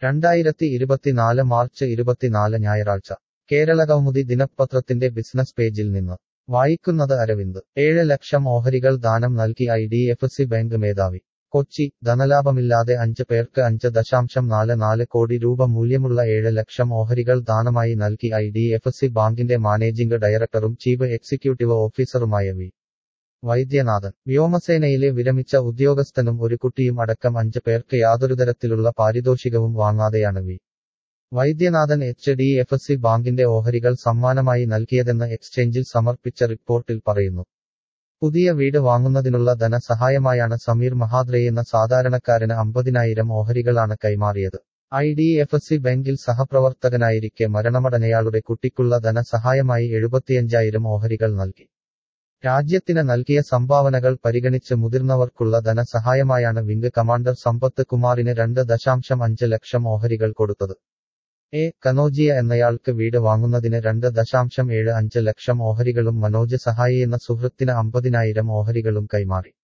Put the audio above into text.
രണ്ടായിരത്തി ഇരുപത്തിനാല് മാർച്ച് ഇരുപത്തിനാല് ഞായറാഴ്ച കേരളകൗമുദി ദിനപത്രത്തിന്റെ ബിസിനസ് പേജിൽ നിന്ന് വായിക്കുന്നത് അരവിന്ദ് ഏഴ് ലക്ഷം ഓഹരികൾ ദാനം നൽകി I D F C bank മേധാവി കൊച്ചി ധനലാഭമില്ലാതെ അഞ്ച് പേർക്ക് അഞ്ച് ദശാംശം നാല് നാല് കോടി രൂപ മൂല്യമുള്ള ഏഴ് ലക്ഷം ഓഹരികൾ ദാനമായി നൽകി ഐ ഡി എഫ് സി ബാങ്കിന്റെ മാനേജിംഗ് ഡയറക്ടറും ചീഫ് എക്സിക്യൂട്ടീവ് ഓഫീസറുമായ വി വൈദ്യനാഥൻ വ്യോമസേനയിലെ വിരമിച്ച ഉദ്യോഗസ്ഥനും ഒരു കുട്ടിയും അടക്കം അഞ്ച് പേർക്ക് യാതൊരുതരത്തിലുള്ള പാരിതോഷികവും വാങ്ങാതെയാണ് V Vaidyanathan H D F C ബാങ്കിന്റെ ഓഹരികൾ സമ്മാനമായി നൽകിയതെന്ന് എക്സ്ചേഞ്ചിൽ സമർപ്പിച്ച റിപ്പോർട്ടിൽ പറയുന്നു പുതിയ വീട് വാങ്ങുന്നതിനുള്ള ധനസഹായമായാണ് സമീർ മഹാദ്രയെന്ന സാധാരണക്കാരന് അമ്പതിനായിരം ഓഹരികളാണ് കൈമാറിയത് ഐ ഡി എഫ് സി ബാങ്കിൽ സഹപ്രവർത്തകനായിരിക്കെ മരണമടഞ്ഞയാളുടെ കുട്ടിക്കുള്ള ധനസഹായമായി എഴുപത്തിയഞ്ചായിരം ഓഹരികൾ നൽകി രാജ്യത്തിന് നൽകിയ സംഭാവനകൾ പരിഗണിച്ച് മുതിർന്നവർക്കുള്ള ധനസഹായമായാണ് വിംഗ് കമാൻഡർ സമ്പത്ത് കുമാറിന് രണ്ട് ദശാംശം അഞ്ച് ലക്ഷം ഓഹരികൾ കൊടുത്തത് എ കനോജിയ എന്നയാൾക്ക് വീട് വാങ്ങുന്നതിന് രണ്ട് ദശാംശം ഏഴ് അഞ്ച് ലക്ഷം ഓഹരികളും മനോജ് സഹായി എന്ന സുഹൃത്തിന് അമ്പതിനായിരം ഓഹരികളും കൈമാറി